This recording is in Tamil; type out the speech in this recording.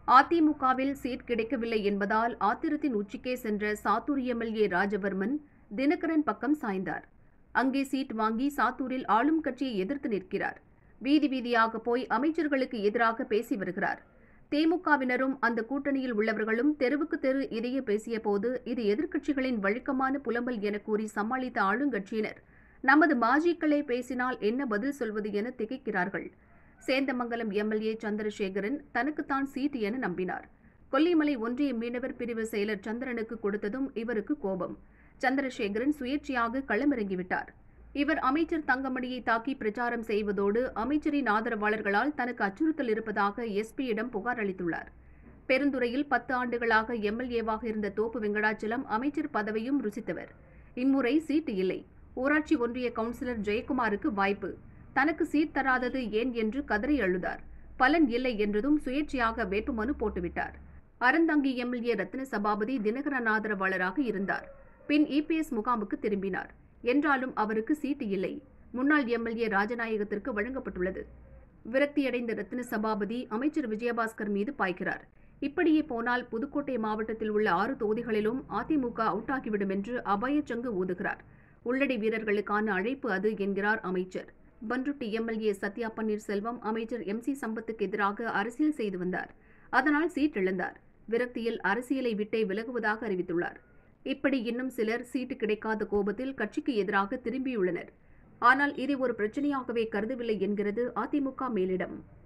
அதிமுகவில் சீட் கிடைக்கவில்லை என்பதால் ஆத்திரத்தின் உச்சிக்கே சென்ற சாத்தூர் எம்எல்ஏ ராஜவர்மன் தினகரன் பக்கம் சாய்ந்தார் அங்கே சீட் வாங்கி சாத்தூரில் ஆளும் கட்சியை எதிர்த்து நிற்கிறார் வீதி வீதியாக போய் அமைச்சர்களுக்கு எதிராக பேசி வருகிறார் திமுகவினரும் அந்த கூட்டணியில் உள்ளவர்களும் தெருவுக்கு தெரு இதையே பேசிய போது இது எதிர்க்கட்சிகளின் வழக்கமான புலம்பல் என கூறி சமாளித்த ஆளுங்கட்சியினர் நமது மாஜிக்களே பேசினால் என்ன பதில் சொல்வது என திகைக்கிறார்கள் சேந்தமங்கலம் எம்எல்ஏ சந்திரசேகரன் தனக்குத்தான் சீட் என நம்பினார் கொல்லிமலை ஒன்றிய மீனவர் பிரிவு செயலர் சந்திரனுக்கு கொடுத்ததும் இவருக்கு கோபம் சந்திரசேகரன் சுயேட்சையாக களமிறங்கிவிட்டார் இவர் அமைச்சர் தங்கமணியை தாக்கி பிரச்சாரம் செய்வதோடு அமைச்சரின் ஆதரவாளர்களால் தனக்கு அச்சுறுத்தல் இருப்பதாக எஸ்பியிடம் புகார் அளித்துள்ளார் பெருந்துறையில் பத்து ஆண்டுகளாக எம்எல்ஏவாக இருந்த தோப்பு வெங்கடாச்சலம் அமைச்சர் பதவியும் ருசித்தவர் இம்முறை சீட்டு இல்லை ஊராட்சி ஒன்றிய கவுன்சிலர் ஜெயக்குமாருக்கு வாய்ப்பு தனக்கு சீட் தராதது ஏன் என்று கதறி அழுதார் பலன் இல்லை என்றதும் சுயேட்சையாக வேட்புமனு போட்டுவிட்டார் அறந்தங்கி எம்எல்ஏ ரத்ன சபாபதி தினகரன் ஆதரவாளராக இருந்தார் பின் இபிஎஸ் முகாமுக்கு திரும்பினார் என்றாலும் அவருக்கு சீட்டு இல்லை முன்னாள் எம்எல்ஏ ராஜநாயகத்திற்கு வழங்கப்பட்டுள்ளது விரக்தியடைந்த ரத்ன சபாபதி அமைச்சர் விஜயபாஸ்கர் மீது பாய்கிறார் இப்படியே போனால் புதுக்கோட்டை மாவட்டத்தில் உள்ள ஆறு தொகுதிகளிலும் அதிமுக அவுட் ஆகிவிடும் என்று அபாயச்சங்கு ஊதுகிறார் உள்ளடை வீரர்களுக்கான அழைப்பு அது என்கிறார் அமைச்சர் பன்ருட்டி எம்எல்ஏ சத்யா பன்னீர்செல்வம் அமைச்சர் எம் சி சம்பத்துக்கு எதிராக அரசியல் செய்து வந்தார் அதனால் சீட் இழந்தார் விரக்தியில் அரசியலை விட்டே விலகுவதாக அறிவித்துள்ளார் இப்படி இன்னும் சிலர் சீட்டு கிடைக்காத கோபத்தில் கட்சிக்கு எதிராக திரும்பியுள்ளனர் ஆனால் இதை ஒரு பிரச்சனையாகவே கருதவில்லை என்கிறது அதிமுக மேலிடம்